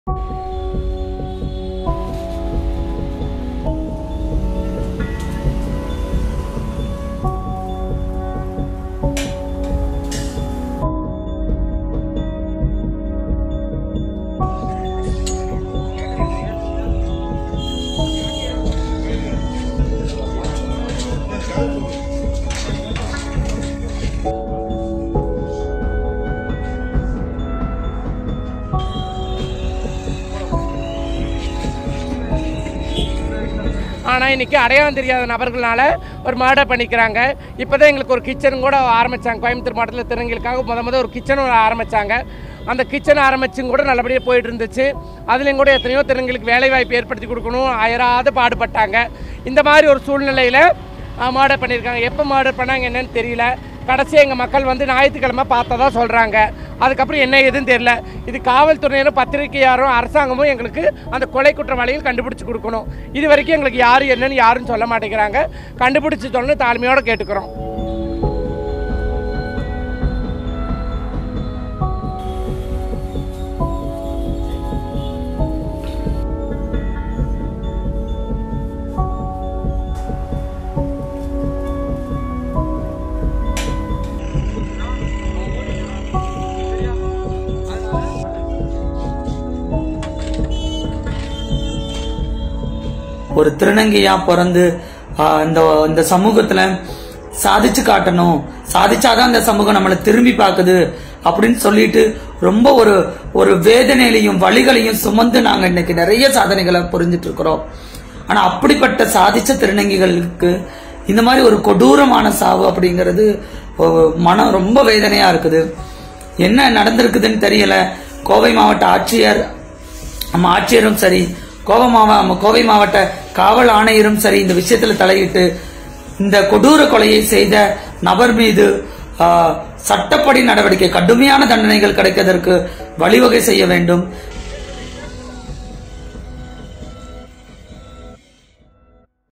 ஆனால் இன்னைக்கு அடையாளம் தெரியாத நபர்களால் ஒரு மர்டர் பண்ணிக்கிறாங்க இப்போ தான் எங்களுக்கு ஒரு கிச்சன் கூட ஆரம்பித்தாங்க கோயம்புத்தூர் மாவட்டத்தில் திருநங்கைகளுக்காக முத முத ஒரு கிச்சன் ஆரம்பித்தாங்க அந்த கிச்சன் ஆரம்பிச்சும் கூட நல்லபடியாக போயிட்டு இருந்துச்சு அதுலேயும் கூட எத்தனையோ திருநங்கைகளுக்கு வேலைவாய்ப்பு ஏற்படுத்தி கொடுக்கணும் அயராது பாடுபட்டாங்க இந்த மாதிரி ஒரு சூழ்நிலையில் மர்டர் பண்ணியிருக்காங்க எப்போ மர்டர் பண்ணாங்க என்னன்னு தெரியல கடைசி எங்கள் மக்கள் வந்து ஞாயிற்றுக்கிழமை பார்த்ததா சொல்கிறாங்க அதுக்கப்புறம் என்ன ஏதுன்னு தெரியல இது காவல்துறையினரும் பத்திரிகையாரும் அரசாங்கமும் எங்களுக்கு அந்த கொலை குற்றவாளிகள் கண்டுபிடிச்சு கொடுக்கணும் இது வரைக்கும் எங்களுக்கு யார் என்னன்னு யாரும் சொல்ல மாட்டேங்கிறாங்க கண்டுபிடிச்சு சொல்லணும் தாழ்மையோடு கேட்டுக்கிறோம் ஒரு திருநங்கையா பிறந்து ஆஹ், இந்த இந்த சமூகத்துல சாதிச்சு காட்டணும் சாதிச்சாதான் இந்த சமூகம் நம்மளை திரும்பி பார்க்குது அப்படின்னு சொல்லிட்டு ரொம்ப ஒரு ஒரு வேதனையிலையும் வழிகளையும் சுமந்து நாங்க இன்னைக்கு நிறைய சாதனைகளை புரிஞ்சிட்டு இருக்கிறோம் ஆனா அப்படிப்பட்ட சாதிச்ச திருநங்கைகளுக்கு இந்த மாதிரி ஒரு கொடூரமான சாவு அப்படிங்கிறது ஒரு மனம் ரொம்ப வேதனையா இருக்குது என்ன நடந்திருக்குதுன்னு தெரியல கோவை மாவட்ட ஆட்சியர் நம்ம ஆட்சியரும் சரி கோவை மாவ கோவை மாவட்ட காவல் ஆணையரும் சரி இந்த விஷயத்துல தலையிட்டு இந்த கொடூர கொலையை செய்த நபர் மீது ஆ, சட்டப்படி நடவடிக்கை கடுமையான தண்டனைகள் கிடைப்பதற்கு வழிவகை செய்ய வேண்டும்